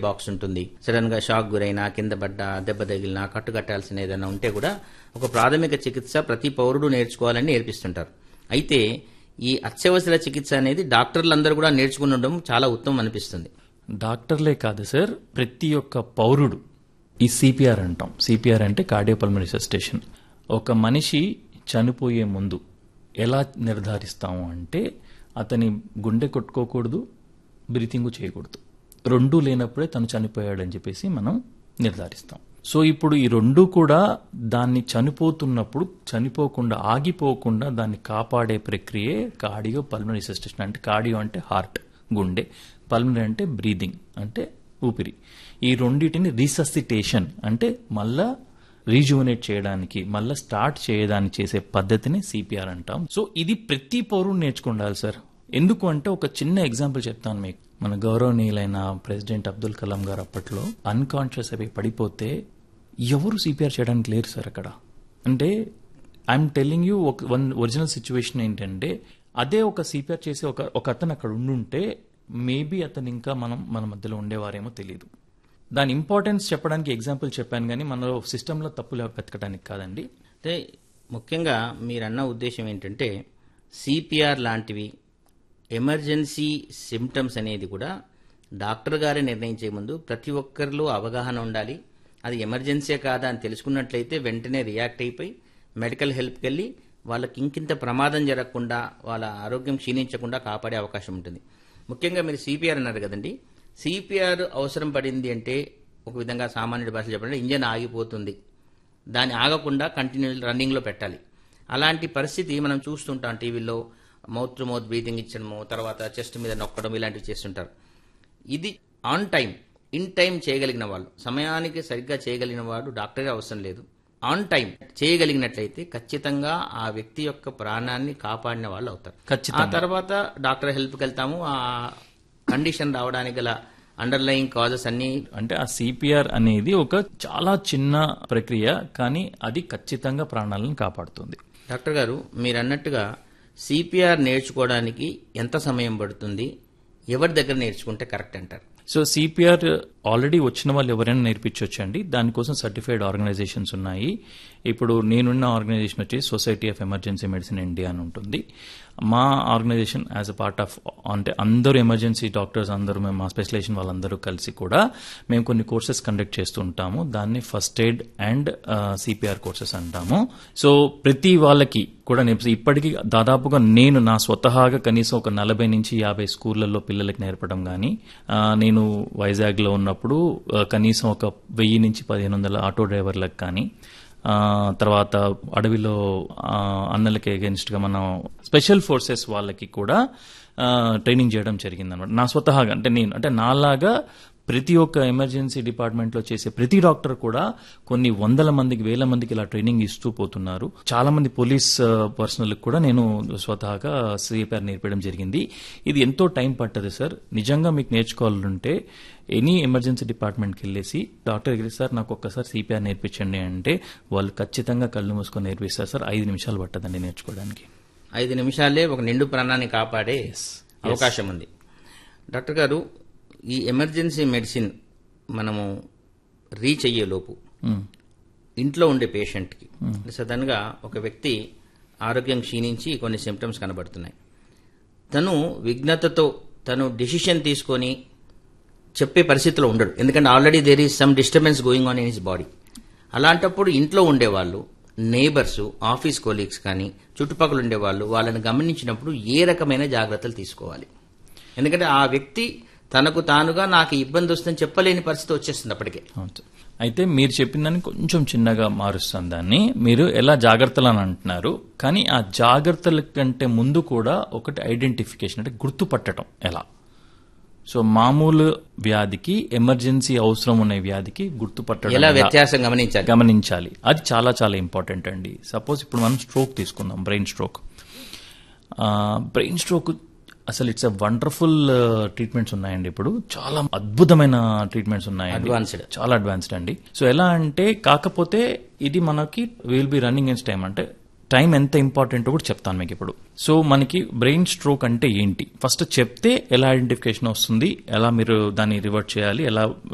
Box ఉంటుంది sudden గా shock గురైనా కింద పడ్డా దెబ్బ తగిలినా కట్టుకట్టాల్సిన ఏదైనా ఉంటే కూడా ఒక ప్రాథమిక చికిత్స ప్రతి పౌరుడు నేర్చుకోవాలని నేర్పిస్తుంటారు అయితే ఈ అత్యవసర చికిత్స అనేది డాక్టర్లందరూ కూడా నేర్చుకుని ఉండడం చాలా ఉత్తమం అనిపిస్తుంది డాక్టర్లే కాదు సార్ ప్రతి ఒక్క పౌరుడు ఈ సిపిఆర్ అంటాం సిపిఆర్ అంటే కార్డియోపల్మరీ సస్టేషన్ ఒక మనిషి చనిపోయే ముందు ఎలా నిర్ధారిస్తాము అంటే అతని గుండె కొట్టుకోకూడదు బ్రీతింగ్ చేయకూడదు రెండూ లేనప్పుడే తను చనిపోయాడని చెప్పేసి మనం నిర్ధారిస్తాం సో ఇప్పుడు ఈ రెండు కూడా దాన్ని చనిపోతున్నప్పుడు చనిపోకుండా ఆగిపోకుండా దాన్ని కాపాడే ప్రక్రియే కార్డియో పల్మనరీ సస్టేషన్ అంటే కార్డియో అంటే హార్ట్ గుండె పల్మనరీ అంటే బ్రీదింగ్ అంటే ఊపిరి ఈ రెండింటిని రీససిటేషన్ అంటే మళ్ళా రీజువనేట్ చేయడానికి మళ్ళా స్టార్ట్ చేయడానికి చేసే పద్ధతిని సిపిఆర్ అంటాం సో ఇది ప్రతి పౌరుడు నేర్చుకుండాలి సార్ ఎందుకు అంటే ఒక చిన్న ఎగ్జాంపుల్ చెప్తాను మీకు మన గౌరవనీయులైన ప్రెసిడెంట్ అబ్దుల్ కలాం గారు అప్పట్లో అన్కాన్షియస్ అవి పడిపోతే ఎవరు సిపిఆర్ చేయడానికి లేరు సార్ అక్కడ అంటే ఐఎమ్ టెల్లింగ్ యూ ఒక వన్ ఒరిజినల్ సిచ్యువేషన్ ఏంటంటే అదే ఒక సిపిఆర్ చేసే ఒక ఒక అతను అక్కడ ఉండుంటే మేబీ అతను ఇంకా మనం మన మధ్యలో ఉండేవారేమో తెలియదు దాని ఇంపార్టెన్స్ చెప్పడానికి ఎగ్జాంపుల్ చెప్పాను కానీ మన సిస్టంలో తప్పులు వెతకడానికి కాదండి అంటే ముఖ్యంగా మీరన్న ఉద్దేశం ఏంటంటే సిపిఆర్ లాంటివి ఎమర్జెన్సీ సిమ్టమ్స్ అనేది కూడా డాక్టర్ గారే నిర్ణయించే ముందు ప్రతి ఒక్కరిలో అవగాహన ఉండాలి అది ఎమర్జెన్సీ కాదా అని తెలుసుకున్నట్లయితే వెంటనే రియాక్ట్ అయిపోయి మెడికల్ హెల్ప్కి వెళ్ళి వాళ్ళకి ఇంకింత ప్రమాదం జరగకుండా వాళ్ళ ఆరోగ్యం క్షీణించకుండా కాపాడే అవకాశం ఉంటుంది ముఖ్యంగా మీరు సిపిఆర్ అన్నారు కదండి సిపిఆర్ అవసరం పడింది అంటే ఒక విధంగా సామాన్యుడి భాషలో చెప్పాలంటే ఇంజన్ ఆగిపోతుంది దాన్ని ఆగకుండా కంటిన్యూ రన్నింగ్లో పెట్టాలి అలాంటి పరిస్థితి మనం చూస్తుంటాం టీవీలో మౌత్ టు మౌత్ బ్రీతింగ్ ఇచ్చడము తర్వాత చెస్ట్ మీద నొక్కడం ఇలాంటివి చేస్తుంటారు ఇది ఆన్ టైం ఇన్ టైం చేయగలిగిన వాళ్ళు సమయానికి సరిగ్గా చేయగలిగిన వాడు డాక్టరే అవసరం లేదు ఆన్ టైం చేయగలిగినట్లయితే ఖచ్చితంగా ఆ వ్యక్తి యొక్క ప్రాణాన్ని కాపాడిన వాళ్ళు అవుతారు ఆ ఖచ్చితంగా తర్వాత డాక్టర్ హెల్ప్కి వెళ్తాము ఆ కండిషన్ రావడానికి గల అండర్లయింగ్ కాజెస్ అన్ని అంటే ఆ సిపిఆర్ అనేది ఒక చాలా చిన్న ప్రక్రియ కానీ అది ఖచ్చితంగా ప్రాణాలను కాపాడుతుంది డాక్టర్ గారు మీరు అన్నట్టుగా సిపిఆర్ నేర్చుకోవడానికి ఎంత సమయం పడుతుంది ఎవరి దగ్గర నేర్చుకుంటే కరెక్ట్ అంటారు సో సిపిఆర్ ఆల్రెడీ వచ్చిన వాళ్ళు ఎవరైనా నేర్పించవచ్చు అండి దానికోసం సర్టిఫైడ్ ఆర్గనైజేషన్స్ ఉన్నాయి ఇప్పుడు నేనున్న ఆర్గనైజేషన్ వచ్చి society of emergency medicine India అని ఉంటుంది మా organisation as a part of అంటే అందరూ ఎమర్జెన్సీ డాక్టర్స్ అందరూ మేము మా స్పెషలైజేషన్ వాళ్ళందరూ కలిసి కూడా మేము కొన్ని కోర్సెస్ కండక్ట్ చేస్తూ ఉంటాము దాన్ని first aid and CPR courses అంటాము సో ప్రతి వాళ్ళకి కూడా నేర్పి ఇప్పటికీ దాదాపుగా నేను నా స్వతహాగా కనీసం ఒక నలభై నుంచి యాభై స్కూళ్లలో పిల్లలకి నేర్పడం కానీ నేను వైజాగ్లో ఉన్నప్పుడు ఆ, కనీసం ఒక వెయ్యి నుంచి పదిహేను వందల ఆటో డ్రైవర్లకు కానీ ఆ, తర్వాత అడవిలో ఆ, అన్నలకి అగెన్స్ట్గా మనం స్పెషల్ ఫోర్సెస్ వాళ్ళకి కూడా ఆ, ట్రైనింగ్ చేయడం జరిగిందన్నమాట నా స్వతహాగా అంటే నేను అంటే నాలాగా ప్రతి ఒక్క ఎమర్జెన్సీ డిపార్ట్మెంట్లో చేసే ప్రతి డాక్టర్ కూడా కొన్ని వందల మందికి వేల మందికి ఇలా ట్రైనింగ్ ఇస్తూ పోతున్నారు చాలా మంది పోలీస్ పర్సనల్ కూడా నేను స్వతహాగా సిపిఆర్ నేర్పడం జరిగింది ఇది ఎంతో టైం పట్టదు సార్ నిజంగా మీకు నేర్చుకోవాలంటే ఎనీ ఎమర్జెన్సీ డిపార్ట్మెంట్కి వెళ్ళేసి డాక్టర్ దగ్గర సార్ నాకు ఒక్కసారి సిపిఆర్ నేర్పించండి అంటే వాళ్ళు ఖచ్చితంగా కళ్ళు మూసుకొని నేర్పిస్తారు సార్ ఐదు నిమిషాలు పట్టదండి నేర్చుకోవడానికి ఐదు నిమిషాలే ఒక నిండు ప్రాణాన్ని కాపాడే అవకాశం ఉంది డాక్టర్ గారు ఈ ఎమర్జెన్సీ మెడిసిన్ మనము రీచ్ అయ్యే లోపు మ్మ్. ఇంట్లో ఉండే పేషెంట్కి సడన్గా ఒక వ్యక్తి ఆరోగ్యం క్షీణించి కొన్ని సిమ్టమ్స్ కనబడుతున్నాయి తను విఘ్నతతో తను డిసిషన్ తీసుకొని చెప్పే పరిస్థితిలో ఉండడు ఎందుకంటే already there is some disturbance going on in his body అలాంటప్పుడు ఇంట్లో ఉండేవాళ్ళు నేబర్స్ ఆఫీస్ కొలీగ్స్ కానీ చుట్టుపక్కల ఉండేవాళ్ళు వాళ్ళని గమనించినప్పుడు ఏ రకమైన జాగ్రత్తలు తీసుకోవాలి ఎందుకంటే ఆ వ్యక్తి తనకు తానుగా నాకు ఇబ్బంది వస్తుందని చెప్పలేని పరిస్థితి వచ్చేస్తుంది అప్పటికే అవును సార్. అయితే మీరు చెప్పిందని కొంచెం చిన్నగా మారుస్తాను దాన్ని మీరు ఎలా జాగ్రత్తలు అని అంటున్నారు కానీ ఆ జాగ్రత్తల కంటే ముందు కూడా ఒకటి ఐడెంటిఫికేషన్ అంటే గుర్తుపట్టడం ఎలా సో మామూలు వ్యాధికి ఎమర్జెన్సీ అవసరం ఉన్న వ్యాధికి గుర్తుపట్టడం ఎలా ఎలా? వ్యత్యాసం గమనించాలి గమనించాలి అది చాలా చాలా ఇంపార్టెంట్ అండి సపోజ్ ఇప్పుడు మనం స్ట్రోక్ తీసుకుందాం బ్రెయిన్ స్ట్రోక్ బ్రెయిన్ స్ట్రోక్ అసలు ఇట్స్ అ వండర్ఫుల్ ట్రీట్మెంట్స్ ఉన్నాయండి ఇప్పుడు చాలా అద్భుతమైన ట్రీట్మెంట్స్ ఉన్నాయండి Advanced. చాలా అడ్వాన్స్డ్ అండి సో ఎలా అంటే కాకపోతే ఇది మనకి will be running in time అంటే టైం ఎంత ఇంపార్టెంట్ కూడా చెప్తాను మీకు ఇప్పుడు సో మనకి బ్రెయిన్ స్ట్రోక్ అంటే ఏంటి ఫస్ట్ చెప్తే ఎలా ఐడెంటిఫికేషన్ వస్తుంది ఎలా మీరు దాన్ని రివర్ట్ చేయాలి ఎలా